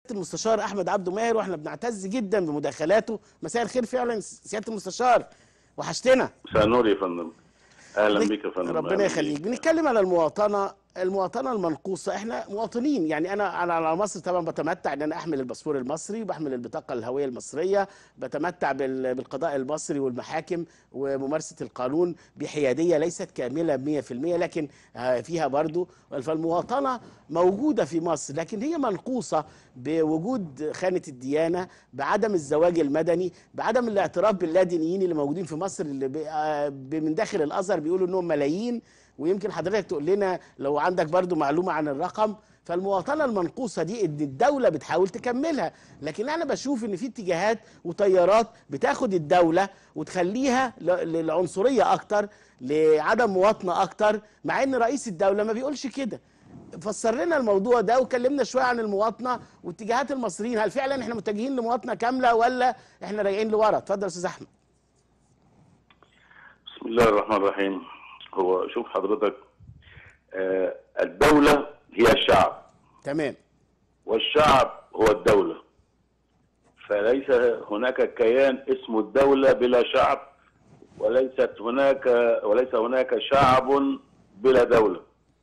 المستشار احمد عبده ماهر واحنا بنعتز جدا بمداخلاته مساء الخير فعلا سياده المستشار وحشتنا مساء النور يا فندم اهلا بك يا فندم ربنا أهلاً يخليك بيك. بنتكلم على المواطنه المواطنه المنقوصه احنا مواطنين يعني انا انا على مصر طبعا بتمتع ان انا احمل الباسبور المصري وبحمل البطاقه الهويه المصريه بتمتع بال- بالقضاء المصري والمحاكم وممارسه القانون بحياديه ليست كامله 100% لكن آه، فيها برضو فالمواطنه موجوده في مصر لكن هي منقوصه بوجود خانه الديانه بعدم الزواج المدني بعدم الاعتراف باللادينيين اللي موجودين في مصر اللي ب- آه، ب- من داخل الازهر بيقولوا انهم ملايين ويمكن حضرتك تقول لنا لو عندك برضو معلومة عن الرقم فالمواطنة المنقوصة دي ان الدولة بتحاول تكملها لكن انا بشوف ان في اتجاهات وتيارات بتاخد الدولة وتخليها ل- للعنصرية اكتر لعدم مواطنة اكتر مع ان رئيس الدولة ما بيقولش كده فسر لنا الموضوع ده وكلمنا شوية عن المواطنة واتجاهات المصريين هل فعلا احنا متجهين لمواطنة كاملة ولا احنا راجعين لورا اتفضل يا استاذ احمد بسم الله الرحمن الرحيم هو شوف حضرتك آه، الدولة هي الشعب تمام والشعب هو الدولة فليس هناك كيان اسمه الدولة بلا شعب وليست هناك وليس هناك شعب بلا دولة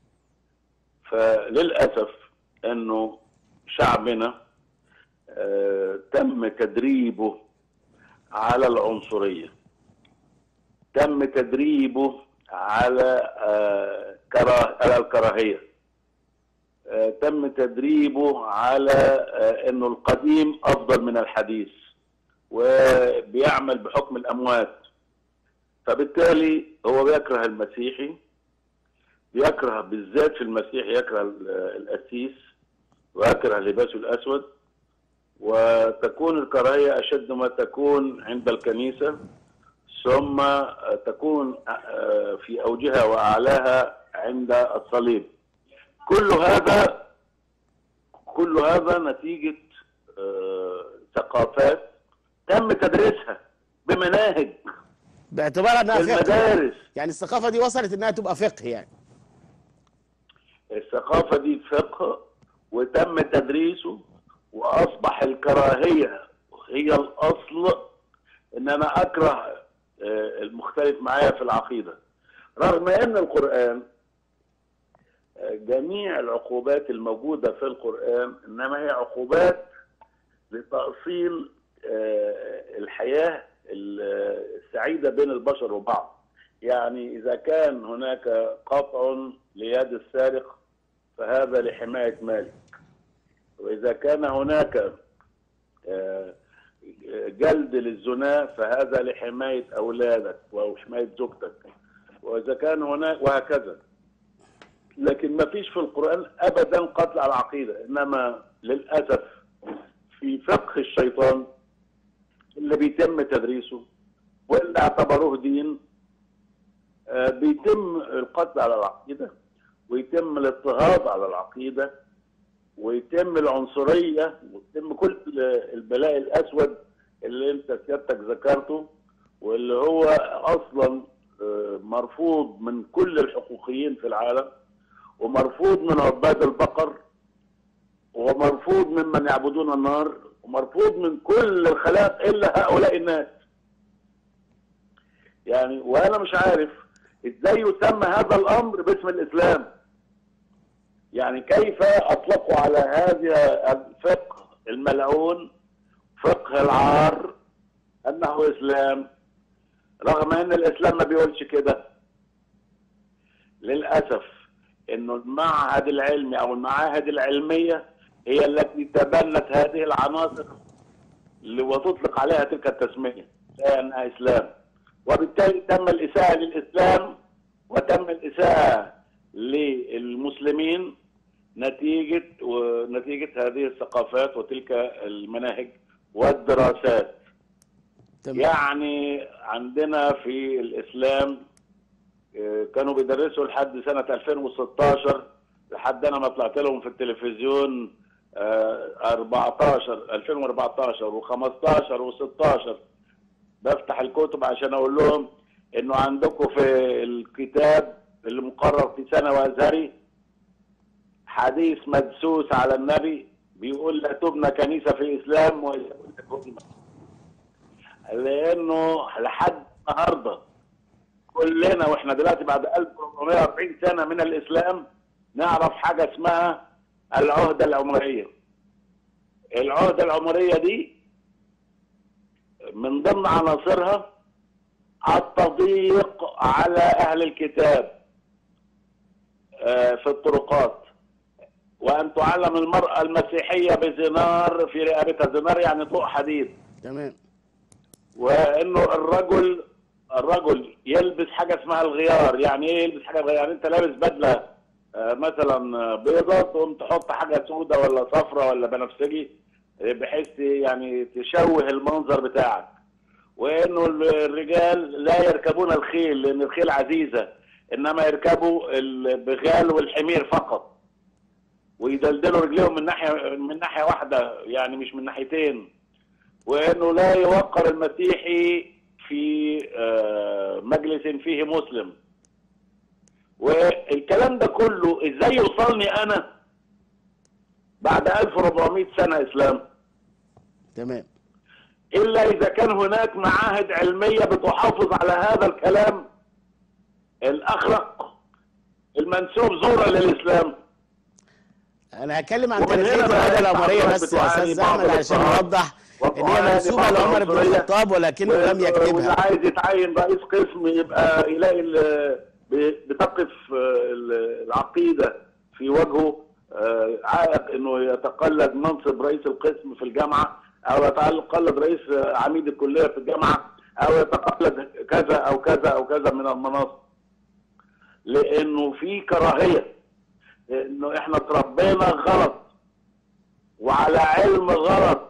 فللأسف أنه شعبنا آه، تم تدريبه على العنصرية تم تدريبه على آه، كراه- على الكراهية آه، تم تدريبه على آه، انه القديم افضل من الحديث وبيعمل بحكم الاموات فبالتالي هو بيكره المسيحي بيكره بالذات في المسيح يكره ال- القسيس ويكره لباسه الاسود وتكون الكراهيه اشد ما تكون عند الكنيسه ثم آه، تكون آه، في اوجها واعلاها عند الصليب كل هذا كل هذا نتيجة آه، ثقافات تم تدريسها بمناهج باعتبار انها في فقه المدارس يعني الثقافة دي وصلت انها تبقى فقه يعني الثقافة دي فقه وتم تدريسه وأصبح الكراهية هي الأصل إن أنا أكره آه، المختلف معايا في العقيدة رغم أن القرآن آه، جميع العقوبات الموجودة في القرآن إنما هي عقوبات لتأصيل آه، الحياة السعيدة بين البشر وبعض يعني إذا كان هناك قطع ليد السارق فهذا لحماية مالك وإذا كان هناك آه، جلد للزنا فهذا لحماية أولادك وحماية زوجتك وإذا كان هناك وهكذا لكن ما فيش في القرآن أبدا قتل على العقيدة إنما للأسف في فقه الشيطان اللي بيتم تدريسه واللي اعتبروه دين آه، بيتم القتل على العقيدة ويتم الاضطهاد على العقيدة ويتم العنصرية ويتم كل البلاء الأسود اللي أنت سيادتك ذكرته واللي هو أصلا آه، مرفوض من كل الحقوقيين في العالم ومرفوض من عباد البقر ومرفوض ممن يعبدون النار ومرفوض من كل الخلائق إلا هؤلاء الناس يعني وأنا مش عارف إزاي يسمى هذا الأمر باسم الإسلام يعني كيف أطلقوا على هذا الفقه الملعون فقه العار أنه إسلام رغم أن الإسلام ما بيقولش كده للأسف أنه المعهد العلمي أو المعاهد العلمية هي التي تبنت هذه العناصر اللي وتطلق عليها تلك التسمية لأنها إسلام وبالتالي تم الإساءة للإسلام وتم الإساءة للمسلمين نتيجة ونتيجة هذه الثقافات وتلك المناهج والدراسات تمام يعني عندنا في الإسلام آه، كانوا بيدرسوا لحد سنة 2016 لحد أنا ما طلعت لهم في التلفزيون آه، 14 2014 و15 و16 بفتح الكتب عشان أقول لهم إنه عندكم في الكتاب اللي مقرر في سنة وأزهري حديث مدسوس على النبي بيقول لا تبنى كنيسه في الاسلام والا تكون لانه لحد النهارده كلنا واحنا دلوقتي بعد 1440 سنه من الاسلام نعرف حاجه اسمها العهده العمريه العهده العمريه دي من ضمن عناصرها التضييق على اهل الكتاب آه، في الطرقات وان تعلم المراه المسيحيه بزنار في رقبتها زنار يعني طوق حديد تمام وانه الرجل الرجل يلبس حاجه اسمها الغيار يعني ايه يلبس حاجه غيار يعني انت لابس بدله آه، مثلا بيضة تقوم تحط حاجه سوداء ولا صفراء ولا بنفسجي آه، بحيث ت- يعني تشوه المنظر بتاعك وانه الرجال لا يركبون الخيل لان الخيل عزيزه انما يركبوا البغال والحمير فقط ويدلدلوا رجليهم من ناحيه من ناحيه واحده يعني مش من ناحيتين وانه لا يوقر المسيحي في آه، مجلس فيه مسلم والكلام ده كله ازاي يوصلني انا بعد 1400 سنه اسلام تمام الا اذا كان هناك معاهد علميه بتحافظ على هذا الكلام الاخرق المنسوب زورا للاسلام انا هتكلم عن ومن هنا تاريخيه بقى العهده العمريه التعقيدات بس يا بتعاني استاذ بعض احمد عشان الاضطراب نوضح ان هي وبتعاني منسوبه بعض لعمر بن العنصرية. الخطاب ولكنه لم واللي يكتبها عايز يتعين رئيس قسم يبقى يلاقي ال- ب- بتقف آه، ال- العقيده في وجهه آه، عائق انه يتقلد منصب رئيس القسم في الجامعه او يتقلد رئيس آه، عميد الكليه في الجامعه او يتقلد كذا او كذا او كذا من المناصب لانه في كراهيه انه احنا اتربينا غلط وعلى علم غلط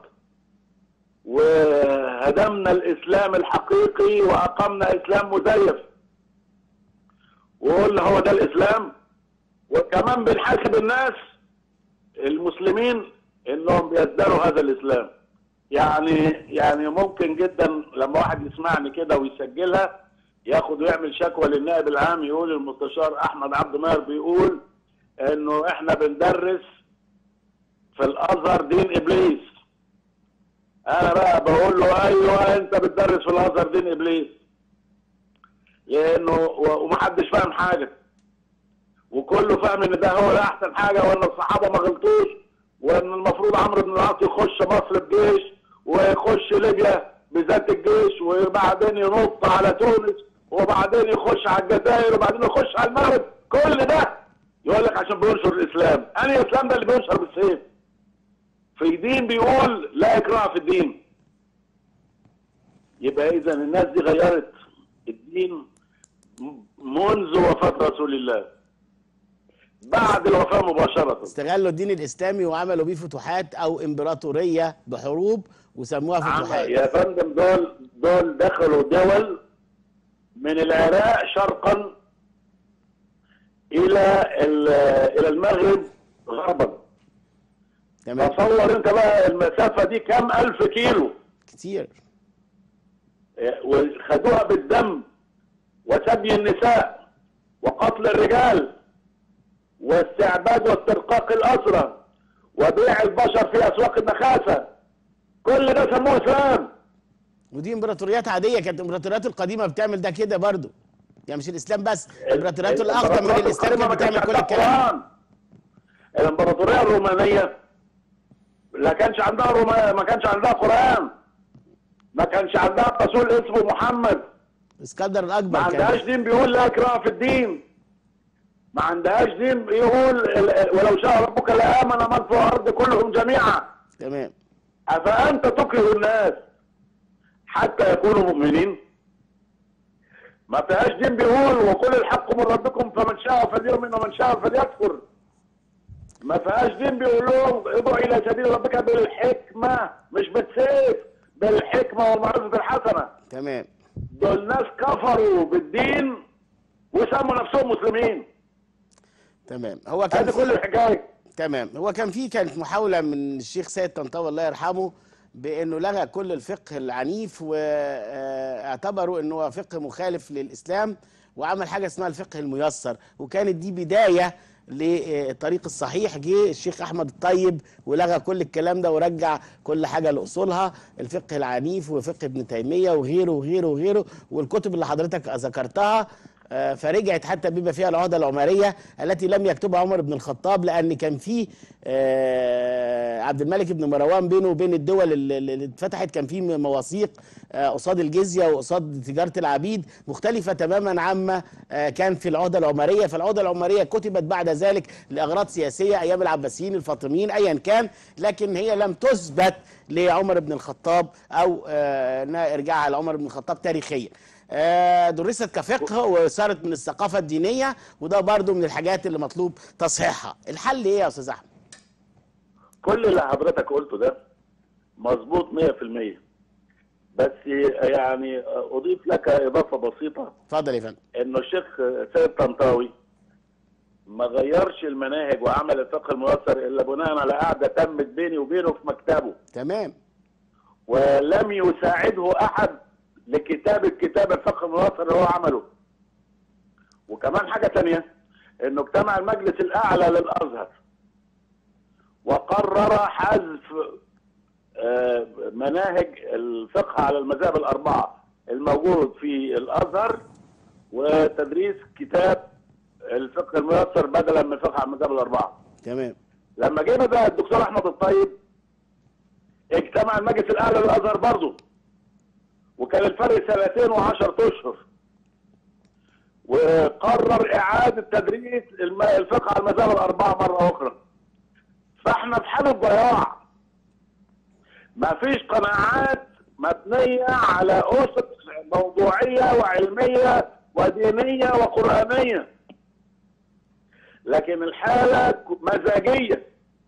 وهدمنا الاسلام الحقيقي واقمنا اسلام مزيف وقلنا هو ده الاسلام وكمان بنحاسب الناس المسلمين انهم بيزدروا هذا الاسلام يعني يعني ممكن جدا لما واحد يسمعني كده ويسجلها ياخد ويعمل شكوى للنائب العام يقول المستشار احمد عبد ماهر بيقول انه احنا بندرس في الازهر دين ابليس انا بقى بقول له ايوه انت بتدرس في الازهر دين ابليس لانه و- ومحدش فاهم حاجه وكله فاهم ان ده هو ده احسن حاجه وان الصحابه ما غلطوش وان المفروض عمرو بن العاص يخش مصر بجيش ويخش ليبيا بذات الجيش وبعدين ينط على تونس وبعدين يخش على الجزائر وبعدين يخش على المغرب كل ده يقول لك عشان بينشر الاسلام انهي اسلام ده اللي بينشر بالسيف في دين بيقول لا اكراه في الدين يبقى اذا الناس دي غيرت الدين م- منذ وفاة رسول الله بعد الوفاة مباشرة استغلوا الدين الاسلامي وعملوا بيه فتوحات او امبراطوريه بحروب وسموها عم- فتوحات يا فندم دول دول دخلوا دول من العراق شرقا الى ال- الى المغرب غربا تمام تصور انت بقى المسافة دي كام الف كيلو كتير وخدوها بالدم وسبي النساء وقتل الرجال واستعباد واسترقاق الأسرى وبيع البشر في أسواق النخاسة كل ده سموه إسلام ودي امبراطوريات عاديه كانت الامبراطوريات القديمه بتعمل ده كده برضو يعني مش الاسلام بس الامبراطوريات الاقدم من الاسلام القديمة كانت ما بتعمل كانش كل عندها الكلام قرآن. الامبراطورية الرومانية لا كانش عندها روما... ما كانش عندها قرآن ما كانش عندها رسول اسمه محمد اسكندر ما الاكبر عندهاش كان دين بيقول لا اكراه في الدين ما عندهاش دين بيقول ال- ولو شاء ربك لامن من في الارض كلهم جميعا تمام افانت تكره الناس حتى يكونوا مؤمنين ما فيهاش دين بيقول وقل الحق من ربكم فمن شاء فليؤمن ومن شاء فليكفر ما فيهاش دين بيقول لهم ادعوا الى سبيل ربك بالحكمه مش بالسيف بالحكمه والموعظه الحسنه تمام دول ناس كفروا بالدين وسموا نفسهم مسلمين تمام هو كان هذه في كل الحكايه تمام هو كان في كانت محاولة من الشيخ سيد طنطاوي الله يرحمه بأنه لغى كل الفقه العنيف واعتبروا أنه هو فقه مخالف للإسلام وعمل حاجة اسمها الفقه الميسر وكانت دي بداية للطريق الصحيح جه الشيخ احمد الطيب ولغى كل الكلام ده ورجع كل حاجه لاصولها الفقه العنيف وفقه ابن تيميه وغيره وغيره وغيره والكتب اللي حضرتك ذكرتها آه، فرجعت حتى بما فيها العهده العمريه التي لم يكتبها عمر بن الخطاب لان كان في آه، عبد الملك بن مروان بينه وبين الدول اللي اللي اتفتحت كان في مواثيق آه، قصاد الجزيه وقصاد تجاره العبيد مختلفه تماما عما آه، كان في العهده العمريه فالعهده العمريه كتبت بعد ذلك لاغراض سياسيه ايام العباسيين الفاطميين ايا كان لكن هي لم تثبت لعمر بن الخطاب او آه، انها ارجاعها لعمر بن الخطاب تاريخيا آه، درست كفقه وصارت من الثقافه الدينيه وده برضو من الحاجات اللي مطلوب تصحيحها الحل ايه يا استاذ احمد كل اللي حضرتك قلته ده مظبوط 100% بس يعني اضيف لك اضافه بسيطه اتفضل يا فندم انه الشيخ سيد طنطاوي ما غيرش المناهج وعمل الفقه الميسر الا بناء على قعده تمت بيني وبينه في مكتبه تمام ولم يساعده احد لكتابه كتاب الفقه الميسر اللي هو عمله وكمان حاجه تانية انه اجتمع المجلس الاعلى للازهر وقرر حذف آه، مناهج الفقه على المذاهب الاربعه الموجود في الازهر وتدريس كتاب الفقه الميسر بدلا من فقه على المذاهب الاربعه تمام لما جينا بقى الدكتور احمد الطيب اجتمع المجلس الاعلى للازهر برضه وكان الفرق سنتين وعشرة اشهر وقرر اعاده تدريس الم- الفقه على المذاهب الاربعه مره اخرى فاحنا في حاله ضياع ما فيش قناعات مبنيه على اسس موضوعيه وعلميه ودينيه وقرانيه لكن الحاله مزاجيه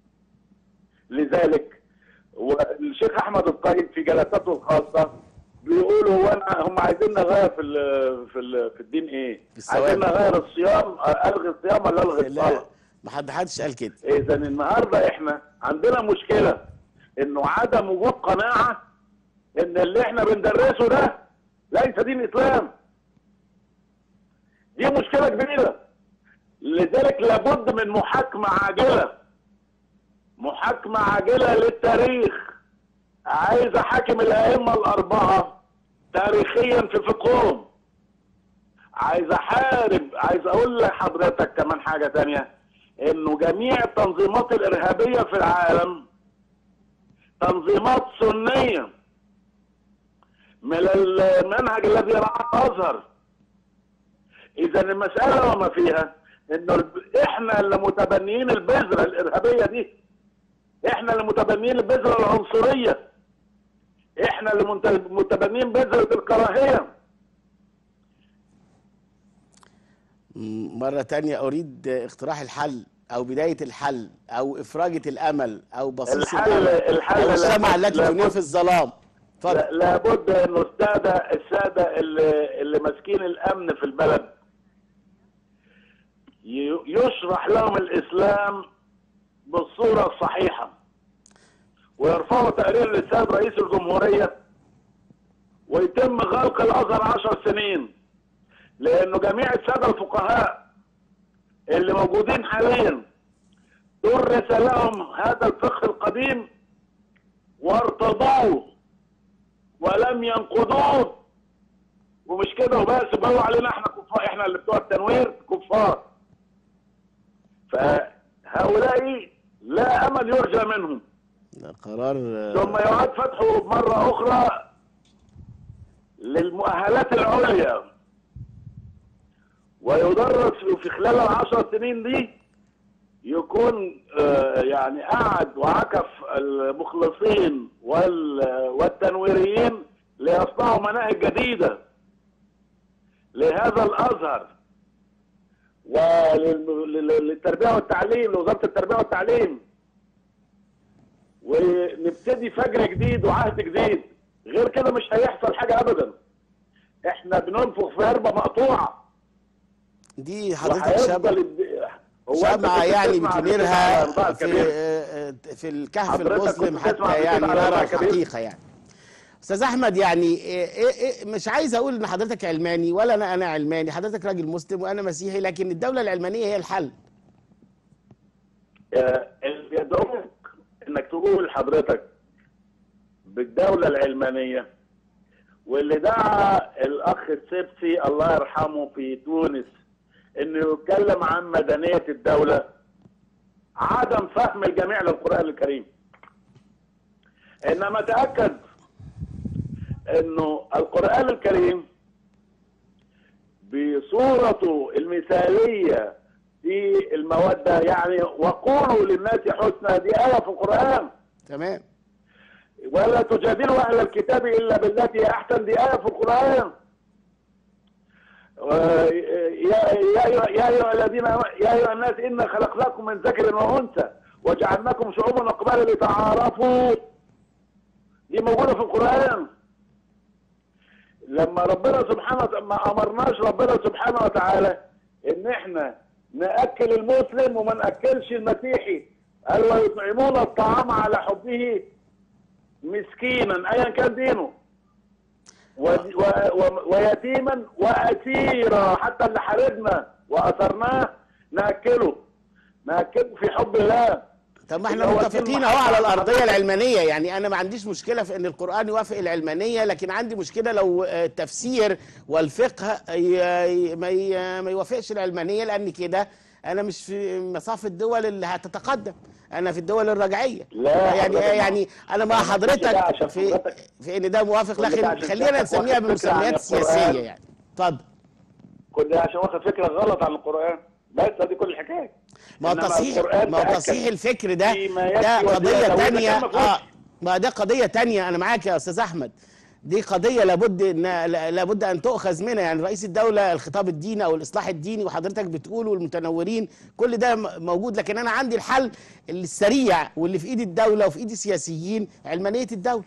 لذلك والشيخ احمد الطيب في جلساته الخاصه بيقول هو أنا هم عايزين نغير في ال في ال في الدين ايه؟ في الثوابت. عايزين نغير الصيام الغي الصيام ولا الغي لا الصلاه؟ ما حد حدش قال كده اذا النهارده احنا عندنا مشكله انه عدم وجود قناعه ان اللي احنا بندرسه ده ليس دين اسلام دي مشكله كبيره لذلك لابد من محاكمه عاجله محاكمه عاجله للتاريخ عايز احاكم الائمه الاربعه تاريخيا في فقههم عايز احارب عايز اقول لحضرتك كمان حاجه تانية انه جميع التنظيمات الارهابيه في العالم تنظيمات سنيه من المنهج الذي رعاه الازهر اذا المساله وما فيها انه الب- احنا اللي متبنيين البذره الارهابيه دي احنا اللي متبنيين البذره العنصريه احنا اللي منت- متبنيين بذره الكراهيه م- مرة تانية أريد اقتراح الحل أو بداية الحل أو إفراجة الأمل أو بصيص الحل- الأمل الحل أو الشمعة لابد- التي تنير لابد- في الظلام اتفضل لا- لابد انه الساده الساده اللي, اللي ماسكين الامن في البلد ي- يشرح لهم الاسلام بالصوره الصحيحه ويرفعوا تقرير للسيد رئيس الجمهوريه ويتم غلق الازهر عشر سنين لانه جميع الساده الفقهاء اللي موجودين حاليا درس لهم هذا الفقه القديم وارتضوه ولم ينقضوه ومش كده وبس بقوا علينا احنا كفار احنا اللي بتوع التنوير كفار فهؤلاء لا امل يرجى منهم ده قرار آه، ثم يعاد فتحه مرة أخرى للمؤهلات العليا ويدرس في خلال العشر سنين دي يكون آه، يعني قعد وعكف المخلصين وال- والتنويريين ليصنعوا مناهج جديدة لهذا الأزهر وللتربية والتعليم لوزارة التربية والتعليم ونبتدي فجر جديد وعهد جديد غير كده مش هيحصل حاجة أبدا احنا بننفخ في هربة مقطوعة دي حضرتك وهيفضل شمعة الد- هو أنت شمعة كنت يعني بتسمع قبل كده بتنيرها على أنباء في الكبير؟ آه، آه، في الكهف حضرتك المظلم كنت بتسمع حتى قبل يعني كده على نرى أنباء الكبير؟ الحقيقة يعني استاذ احمد يعني إيه إيه إيه مش عايز اقول ان حضرتك علماني ولا انا انا علماني حضرتك راجل مسلم وانا مسيحي لكن الدوله العلمانيه هي الحل آه، اللي بيدعوك انك تقول حضرتك بالدوله العلمانيه واللي دعا الاخ السبسي الله يرحمه في تونس انه يتكلم عن مدنيه الدوله عدم فهم الجميع للقران الكريم انما تاكد انه القران الكريم بصورته المثاليه في الموده يعني وقولوا للناس حسنى دي ايه في القران تمام ولا تجادلوا اهل الكتاب الا بالتي هي احسن دي ايه في القران و- يا يا أيها- يا ايها الذين يا ايها الناس انا خلقناكم من ذكر وانثى وجعلناكم شعوبا وقبائل لتعارفوا دي موجوده في القران لما ربنا سبحانه وتعالى ما امرناش ربنا سبحانه وتعالى ان احنا ناكل المسلم وما ناكلش المسيحي قال ويطعمون الطعام على حبه مسكينا ايا كان دينه و... و... و... ويتيما واسيرا حتى اللي حاربنا واثرناه ناكله ناكله في حب الله طب ما احنا اللي هو متفقين دين اهو على محمد الارضيه العلمانيه يعني انا ما عنديش مشكله في ان القران يوافق العلمانيه لكن عندي مشكله لو آه، التفسير والفقه ي- ما ي- ما يوافقش العلمانيه لان كده انا مش في مصاف الدول اللي هتتقدم انا في الدول الرجعيه لا، يعني حضرتك ما- يعني انا مع أنا كده حضرتك عشان في حضرتك- في ان ده موافق كل ده لكن عشان خلينا حضرتك نسميها واخد فكرة عن بمسميات القرآن. سياسيه يعني اتفضل كل ده عشان واخد فكره غلط عن القران بس دي كل الحكايه ما هو إنما تصحيح القرآن ما هو تأكد تصحيح الفكر ده فيما يكفي ده قضية وزيادة، وإذا تانية كان ما فيهوش. اه ما ده قضية تانية أنا معاك يا أستاذ أحمد دي قضية لابد إن لا- لابد أن تؤخذ منها يعني رئيس الدولة الخطاب الديني أو الإصلاح الديني وحضرتك بتقول والمتنورين كل ده م- موجود لكن أنا عندي الحل السريع واللي في إيد الدولة وفي إيد السياسيين علمانية الدولة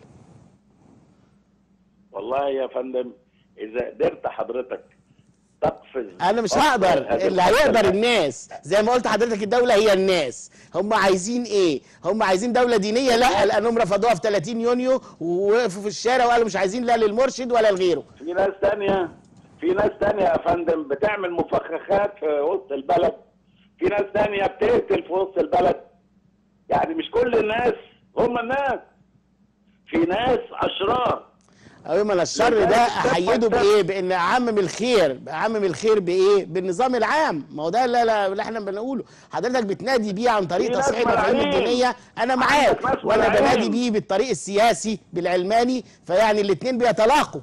والله يا فندم اذا قدرت حضرتك تقفز انا مش أكثر هقدر هذه اللي هيقدر الخطة. الناس زي ما قلت حضرتك الدوله هي الناس هم عايزين ايه هم عايزين دوله دينيه لا لانهم رفضوها في 30 يونيو ووقفوا في الشارع وقالوا مش عايزين لا للمرشد ولا لغيره في ناس تانية في ناس تانية يا فندم بتعمل مفخخات في وسط البلد في ناس تانية بتقتل في وسط البلد يعني مش كل الناس هم الناس في ناس اشرار ايوه ما أنا الشر لذلك ده الشر احيده ده- بايه بان اعمم الخير اعمم الخير بايه بالنظام العام ما هو ده لا لا اللي احنا بنقوله حضرتك بتنادي بيه عن طريق في ناس تصحيح المفاهيم ملايين. الدينيه انا عندك معاك ناس وانا ملايين. بنادي بيه بالطريق السياسي بالعلماني فيعني الاثنين بيتلاقوا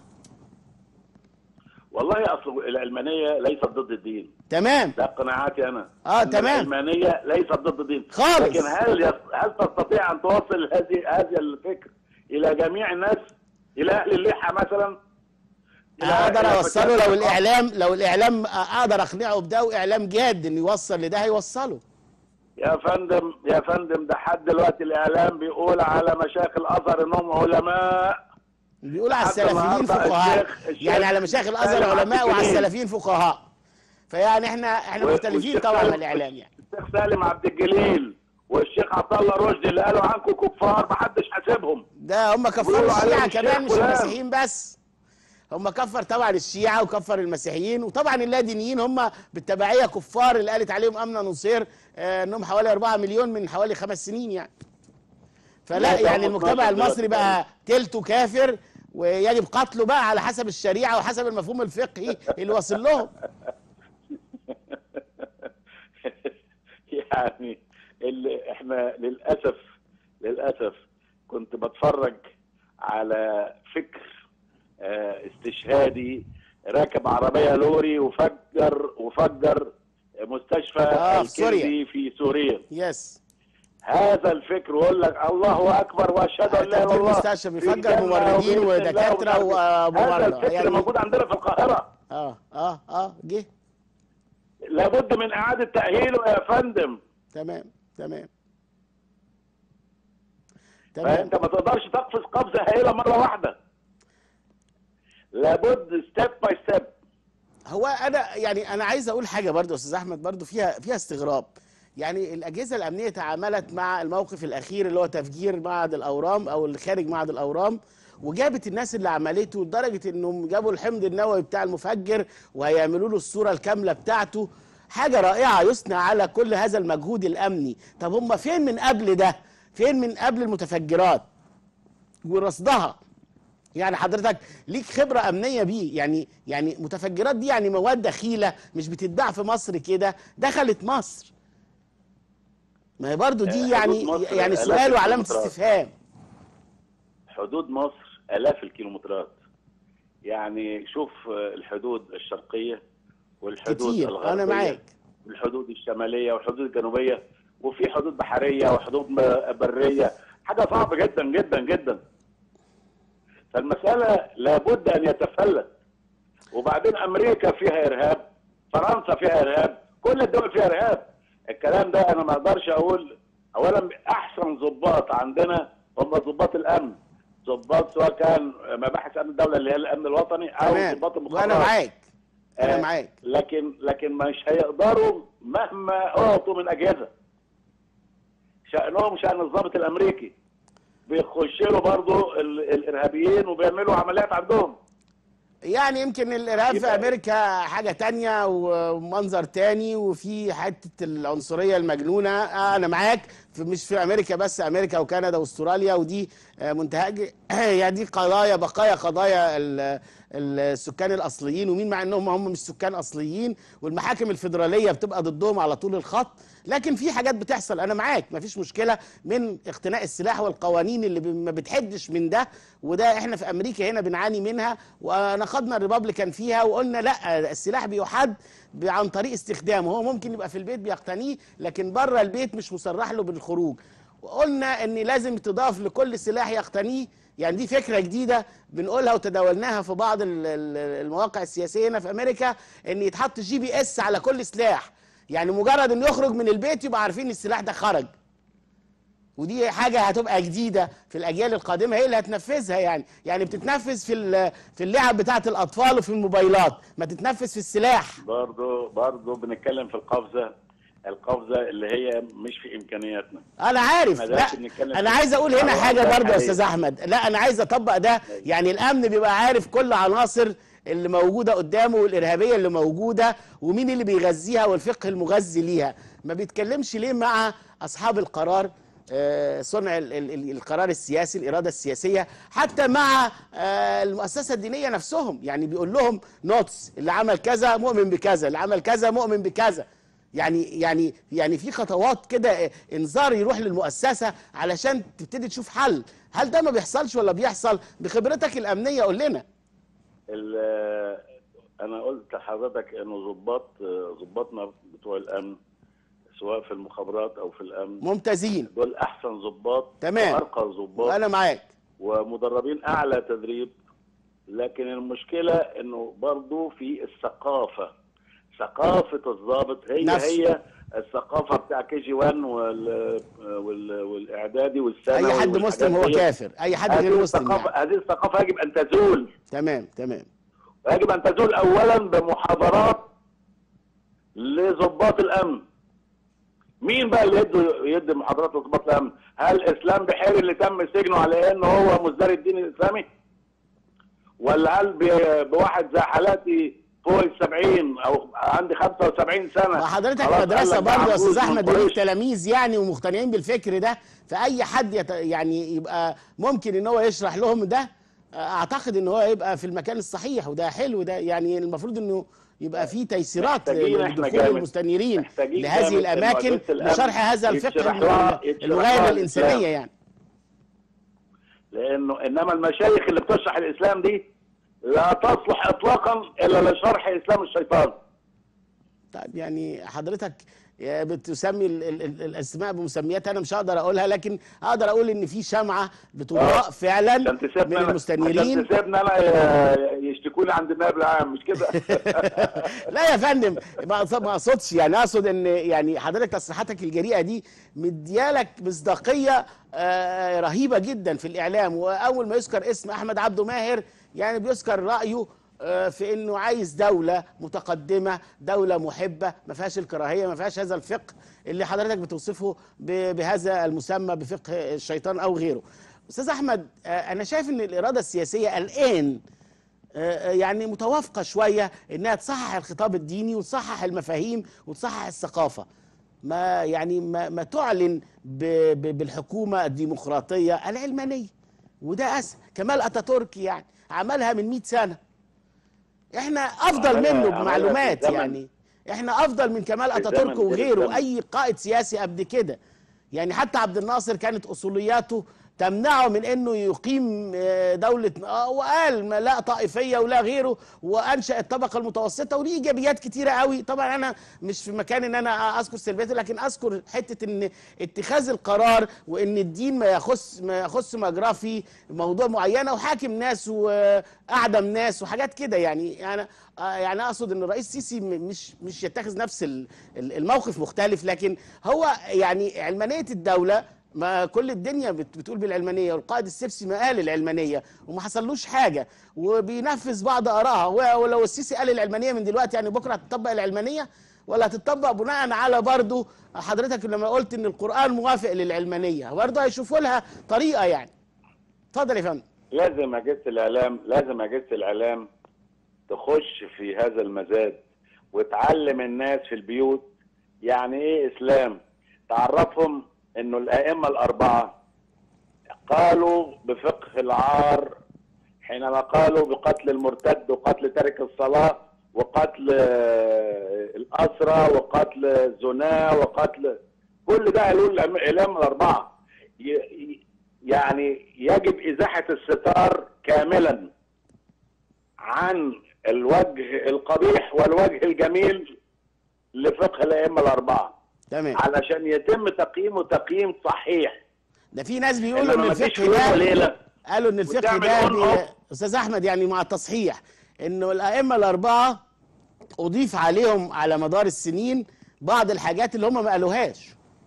والله اصل العلمانيه ليست ضد الدين تمام ده قناعاتي انا آه، إن تمام. العلمانيه ليست ضد الدين خالص. لكن هل يس... هل تستطيع ان توصل هذه هذا الفكر الى جميع الناس الى اهل اللحى مثلا إلى- اقدر إلى اوصله فتيات لو الثقافة؟ الاعلام لو الاعلام اقدر اقنعه بده واعلام جاد انه يوصل لده هيوصله يا فندم يا فندم ده حد دلوقتي الاعلام بيقول على مشايخ الازهر انهم علماء بيقول على حتى السلفيين النهاردة فقهاء الشيخ- الشيخ يعني على مشايخ الازهر سالم علماء عبد وعلى الجليل. السلفيين فقهاء فيعني احنا احنا و- مختلفين والشيخ طبعا عن سالم- الاعلام يعني الشيخ سالم عبد الجليل والشيخ عبد الله رشدي اللي قالوا عنكم كفار محدش حاسبهم ده هم كفروا بيقولوا عليهم الشيعة الشيخ كمان مش فلان. المسيحيين بس هم كفر طبعا الشيعة وكفر المسيحيين وطبعا اللادينيين هم بالتبعية كفار اللي قالت عليهم أمنة نصير آه، انهم حوالي 4 مليون من حوالي خمس سنين يعني فلا لا، يعني طبعاً المجتمع 12 المصري دلوقتي. بقى تلته كافر ويجب قتله بقى على حسب الشريعة وحسب المفهوم الفقهي اللي واصل لهم يعني اللي احنا للاسف للاسف كنت بتفرج على فكر آه، استشهادي راكب عربيه لوري وفجر وفجر مستشفى آه، في سوريا. الكندي في سوريا يس هذا الفكر ويقول لك الله اكبر واشهد ان لا اله الا تفجير الله مستشفى في بيفجر الجنة ممرضين وبإذن الله ودكاترة ومش عارف إيه. وممرضة. هذا الفكر يعني- موجود عندنا في القاهره اه اه اه جه لابد من اعاده تاهيله يا فندم تمام تمام تمام فانت ما تقدرش تقفز قفزه هائله مره واحده لابد ستيب باي ستيب هو انا يعني انا عايز اقول حاجه برضو يا استاذ احمد برضو فيها فيها استغراب يعني الاجهزه الامنيه تعاملت مع الموقف الاخير اللي هو تفجير معهد الاورام او اللي خارج معهد الاورام وجابت الناس اللي عملته لدرجه انهم جابوا الحمض النووي بتاع المفجر وهيعملوا له الصوره الكامله بتاعته حاجه رائعه يثنى على كل هذا المجهود الامني طب هم فين من قبل ده فين من قبل المتفجرات ورصدها يعني حضرتك ليك خبرة أمنية بيه يعني يعني متفجرات دي يعني مواد دخيلة مش بتتباع في مصر كده دخلت مصر ما هي برضو آه، دي حدود يعني مصر يعني آلاف سؤال وعلامة الكيلومترات. استفهام حدود مصر آلاف الكيلومترات يعني شوف آه، الحدود الشرقية والحدود كتير الغربية أنا معاك والحدود الشمالية والحدود الجنوبية وفي حدود بحرية وحدود م- برية حاجة صعبة جدا جدا جدا فالمسألة لابد أن يتفلت وبعدين أمريكا فيها إرهاب فرنسا فيها إرهاب كل الدول فيها إرهاب الكلام ده أنا ما أقدرش أقول أولا أحسن ضباط عندنا هم ضباط الأمن ضباط سواء كان مباحث أمن الدولة اللي هي الأمن الوطني أو تمام ضباط المخابرات وأنا معاك أنا آه، معاك لكن لكن مش هيقدروا مهما اعطوا من اجهزه شانهم شان الضابط الامريكي بيخش له برضه ال- الارهابيين وبيعملوا عمليات عندهم يعني يمكن الارهاب في يبقى- امريكا حاجه تانية ومنظر تاني وفي حته العنصريه المجنونه آه انا معاك في مش في امريكا بس امريكا وكندا واستراليا ودي آه، منتهج يعني دي قضايا بقايا قضايا ال- السكان الاصليين ومين مع انهم هم مش سكان اصليين والمحاكم الفيدراليه بتبقى ضدهم على طول الخط لكن في حاجات بتحصل انا معاك مفيش مشكله من اقتناء السلاح والقوانين اللي ب- ما بتحدش من ده وده احنا في امريكا هنا بنعاني منها ونقدنا الريبابليكان فيها وقلنا لا السلاح بيحد ب- عن طريق استخدامه هو ممكن يبقى في البيت بيقتنيه لكن بره البيت مش مسرح له بالخروج وقلنا ان لازم تضاف لكل سلاح يقتنيه يعني دي فكره جديده بنقولها وتداولناها في بعض ال- ال- المواقع السياسيه هنا في امريكا ان يتحط جي بي اس على كل سلاح يعني مجرد انه يخرج من البيت يبقى عارفين السلاح ده خرج ودي حاجه هتبقى جديده في الاجيال القادمه هي اللي هتنفذها يعني يعني بتتنفذ في ال- في اللعب بتاعه الاطفال وفي الموبايلات ما تتنفذ في السلاح برضه برضه بنتكلم في القفزه القفزه اللي هي مش في امكانياتنا انا عارف ما لا دامش بنتكلم انا في- عايز اقول هنا على حاجه الوضع برضه يا الحالي. استاذ احمد لا انا عايز اطبق ده يعني الامن بيبقى عارف كل عناصر اللي موجوده قدامه والارهابيه اللي موجوده ومين اللي بيغذيها والفقه المغذي ليها ما بيتكلمش ليه مع اصحاب القرار آه، صنع ال- ال- ال- القرار السياسي الاراده السياسيه حتى مع آه، المؤسسه الدينيه نفسهم يعني بيقول لهم نوتس اللي عمل كذا مؤمن بكذا اللي عمل كذا مؤمن بكذا يعني يعني يعني في خطوات كده انذار يروح للمؤسسه علشان تبتدي تشوف حل هل ده ما بيحصلش ولا بيحصل بخبرتك الامنيه قول لنا ال- انا قلت لحضرتك انه ضباط ضباطنا بتوع الامن سواء في المخابرات او في الامن ممتازين دول احسن ضباط تمام. وارقى ضباط وانا معاك ومدربين اعلى تدريب لكن المشكله انه برضو في الثقافه ثقافه الضابط هي نفسه. هي الثقافه بتاع كي جي 1 وال وال والاعدادي والثانوي اي حد والحاجات مسلم هو دي. كافر اي حد هذه غير مسلم الثقافه يعني. هذه الثقافه يجب ان تزول تمام تمام ويجب ان تزول اولا بمحاضرات لضباط الامن مين بقى اللي يدي يدي محاضرات لضباط الامن؟ هل اسلام بحيري اللي تم سجنه على انه هو مزدري الدين الاسلامي؟ ولا هل ب- بواحد زي حالاتي فوق ال 70 او عندي 75 سنه وحضرتك خلاص قال مدرسه لك ده برضه يا عجوز استاذ من احمد وليك قريش. تلاميذ يعني ومقتنعين بالفكر ده فاي حد يت... يعني يبقى ممكن ان هو يشرح لهم ده اعتقد ان هو يبقى في المكان الصحيح وده حلو ده يعني المفروض انه يبقى في تيسيرات محتاجين احنا لدخول جامد. المستنيرين محتاجين لهذه جامد إن الاماكن مؤسسة الأمن لشرح هذا الفقه يتشرح لها- الم- يتشرح المغاير لها الانسانيه الإسلام. يعني لانه انما المشايخ اللي بتشرح الاسلام دي لا تصلح اطلاقا الا لشرح اسلام الشيطان طيب يعني حضرتك بتسمي ال- ال- ال- الاسماء بمسميات انا مش هقدر اقولها لكن اقدر اقول ان في شمعه بتضاء آه. فعلا عشان تسيبنا من أنا- المستنيرين عشان تسيبنا انا ي- يشتكوني عند النائب العام مش كده لا يا فندم ما أقصد- ما اقصدش يعني اقصد ان يعني حضرتك تصريحاتك الجريئه دي مديالك مصداقيه آه، رهيبه جدا في الاعلام واول ما يذكر اسم احمد عبده ماهر يعني بيذكر رايه آه، في انه عايز دوله متقدمه دوله محبه ما فيهاش الكراهيه ما فيهاش هذا الفقه اللي حضرتك بتوصفه ب- بهذا المسمى بفقه الشيطان او غيره استاذ احمد آه، انا شايف ان الاراده السياسيه الان آه، يعني متوافقه شويه انها تصحح الخطاب الديني وتصحح المفاهيم وتصحح الثقافه ما يعني ما, ما تعلن ب ب بالحكومه الديمقراطيه العلمانيه وده اسهل كمال اتاتورك يعني عملها من 100 سنه احنا افضل عملها- منه عملها بمعلومات في الزمن. يعني احنا افضل من كمال في اتاتورك الزمن، في وغيره الزمن. اي قائد سياسي قبل كده يعني حتى عبد الناصر كانت اصولياته تمنعه من انه يقيم آه، دولة آه، وقال ما لا طائفية ولا غيره وانشأ الطبقة المتوسطة وليه ايجابيات كتيرة قوي طبعا انا مش في مكان ان انا اذكر سلبياته لكن اذكر حتة ان اتخاذ القرار وان الدين ما يخص ما يخص مجراه في موضوع معينة وحاكم ناس واعدم ناس وحاجات كده يعني انا آه، يعني اقصد ان الرئيس السيسي م- مش مش يتخذ نفس ال- ال- الموقف مختلف لكن هو يعني علمانيه الدوله ما كل الدنيا بت- بتقول بالعلمانيه والقائد السيسي ما قال العلمانيه وما حصلوش حاجه وبينفذ بعض ارائها و- ولو السيسي قال العلمانيه من دلوقتي يعني بكره هتطبق العلمانيه ولا هتطبق بناء على برضه حضرتك لما قلت ان القران موافق للعلمانيه برضه هيشوفوا لها طريقه يعني اتفضل يا فندم لازم اجهزه الاعلام لازم اجهزه الاعلام تخش في هذا المزاد وتعلم الناس في البيوت يعني ايه اسلام تعرفهم انه الائمه الاربعه قالوا بفقه العار حينما قالوا بقتل المرتد وقتل تارك الصلاه وقتل آه، الاسرى وقتل الزنا وقتل كل ده قالوا الائمه الاربعه ي- ي- يعني يجب ازاحه الستار كاملا عن الوجه القبيح والوجه الجميل لفقه الائمه الاربعه تمام علشان يتم تقييمه تقييم صحيح ده في ناس بيقولوا إنما ان ما تجيش الفقه في يوم ده وليله قالوا ان الفقه وتعمل ده on بي... off. استاذ احمد يعني مع التصحيح انه الائمه الاربعه اضيف عليهم على مدار السنين بعض الحاجات اللي هم ما قالوهاش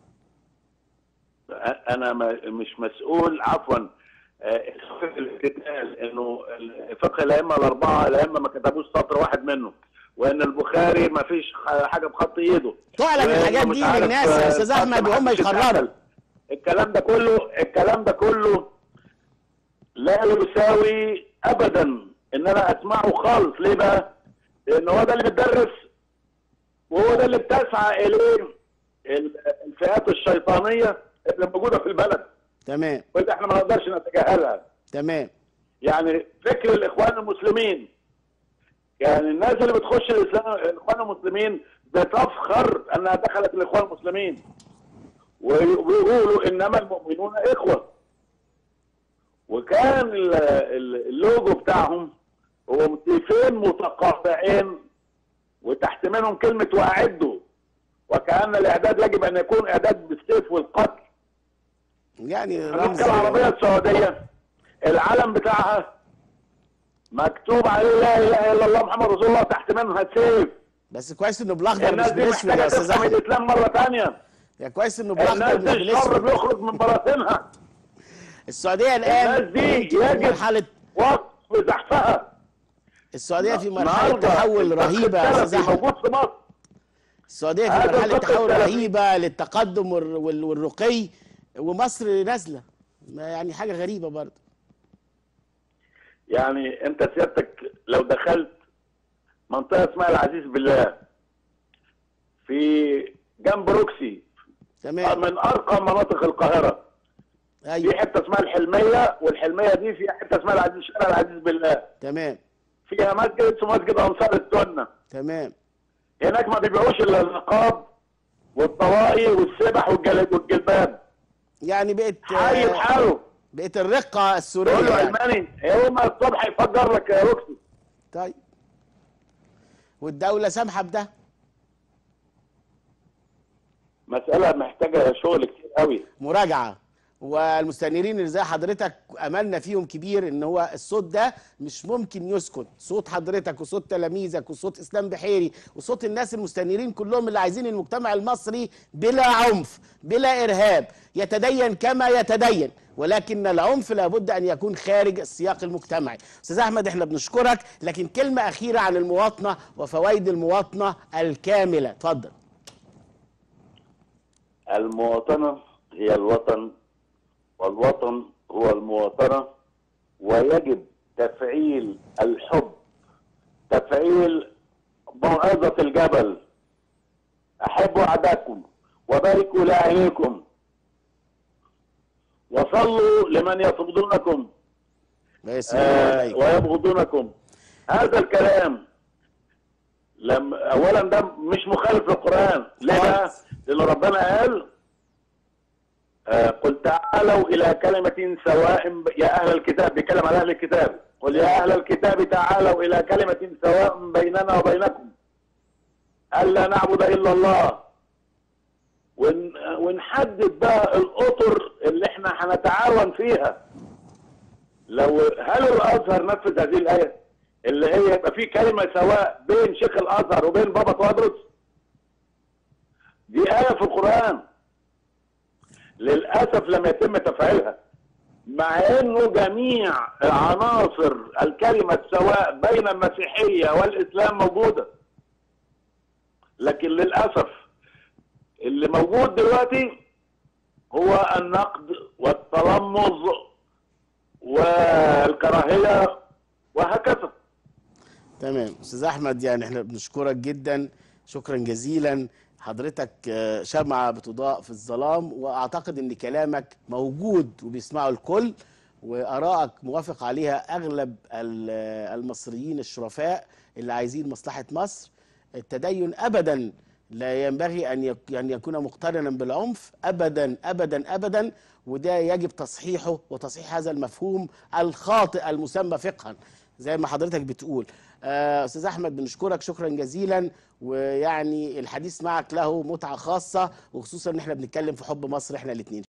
انا ما- مش مسؤول عفوا آه، الكتاب انه فقه الائمه الاربعه الائمه ما كتبوش سطر واحد منه وان البخاري ما فيش حاجه بخط ايده تعلن وإنه الحاجات مش دي عارف، للناس يا آه، استاذ احمد ما وهم حدش يقرروا يتدخل. الكلام ده كله الكلام ده كله لا يساوي ابدا ان انا اسمعه خالص ليه بقى؟ لان هو ده اللي بيتدرس وهو ده اللي بتسعى اليه ال- الفئات الشيطانيه اللي موجوده في البلد تمام واللي احنا ما نقدرش نتجاهلها تمام يعني فكر الاخوان المسلمين يعني الناس اللي بتخش الاسلام الاخوان المسلمين بتفخر انها دخلت الاخوان المسلمين وبيقولوا انما المؤمنون اخوه وكان ال- ال- اللوجو بتاعهم هو موتيفين متقاطعين وتحت منهم كلمه واعدوا وكان الاعداد يجب ان يكون اعداد بالسيف والقتل يعني رمز المملكه العربيه السعوديه العلم بتاعها مكتوب عليه لا اله الا الله محمد رسول الله تحت منها سيف بس كويس انه بالاخضر مش الناس دي بالاسود يا محتاجه استاذ تفهم احمد الاسلام مره ثانيه يا كويس انه الناس بالاخضر مش دي الشر بالاسود بيخرج من براثنها السعوديه الان الناس دي في يجب مرحله وقف زحفها السعوديه في مرحله النهاردة تحول الفقه رهيبه يا استاذ السلفي احمد موجود في مصر السعوديه في هذا مرحله الفقه تحول السلفي. رهيبه للتقدم والر- وال- والرقي ومصر نازله ما يعني حاجه غريبه برضه يعني انت سيادتك لو دخلت منطقه اسمها العزيز بالله في جنب روكسي تمام من ارقى مناطق القاهره في ايوه حته اسمها الحلميه والحلميه دي فيها حته اسمها العزيز شارع العزيز بالله تمام فيها مسجد اسمه مسجد انصار السنه تمام هناك ما بيبيعوش الا النقاب والطواقي والسبح والجل- والجلباب يعني بقت حي آه، بحاله بقت الرقه السوريه تقول له يعني. علماني يوم الصبح يفجر لك يا روكسي طيب والدوله سامحه بده مساله محتاجه شغل كتير قوي مراجعه والمستنيرين اللي زي حضرتك املنا فيهم كبير ان هو الصوت ده مش ممكن يسكت صوت حضرتك وصوت تلاميذك وصوت اسلام بحيري وصوت الناس المستنيرين كلهم اللي عايزين المجتمع المصري بلا عنف بلا ارهاب يتدين كما يتدين ولكن العنف لابد ان يكون خارج السياق المجتمعي استاذ احمد احنا بنشكرك لكن كلمه اخيره عن المواطنه وفوائد المواطنه الكامله اتفضل المواطنه هي الوطن والوطن هو المواطنه ويجب تفعيل الحب تفعيل موعظة الجبل أحبوا أعداءكم وباركوا لأهليكم وصلوا لمن يصدونكم ويسلم آه عليك ويبغضونكم هذا الكلام لم اولا ده مش مخالف للقران ليه بقى؟ خالص. لان ربنا قال آه قل تعالوا الى كلمه سواء ب- يا اهل الكتاب بيتكلم على اهل الكتاب قل يا اهل الكتاب تعالوا الى كلمه سواء بيننا وبينكم الا نعبد الا الله ون ونحدد بقى الاطر اللي احنا هنتعاون فيها لو هل الازهر نفذ هذه الايه اللي هي يبقى في كلمه سواء بين شيخ الازهر وبين بابا توادرس دي ايه في القران للاسف لم يتم تفعيلها مع انه جميع عناصر الكلمه السواء بين المسيحيه والاسلام موجوده لكن للاسف اللي موجود دلوقتي هو النقد والتلمذ والكراهيه وهكذا تمام استاذ احمد يعني احنا بنشكرك جدا شكرا جزيلا حضرتك آه، شمعة بتضاء في الظلام واعتقد ان كلامك موجود وبيسمعه الكل وارائك موافق عليها اغلب ال- آه، المصريين الشرفاء اللي عايزين مصلحة مصر التدين ابدا لا ينبغي ان يك- ان يكون مقترنا بالعنف ابدا ابدا ابدا وده يجب تصحيحه وتصحيح هذا المفهوم الخاطئ المسمى فقها زي ما حضرتك بتقول آه، استاذ احمد بنشكرك شكرا جزيلا ويعني الحديث معك له متعه خاصه وخصوصا ان احنا بنتكلم في حب مصر احنا الاثنين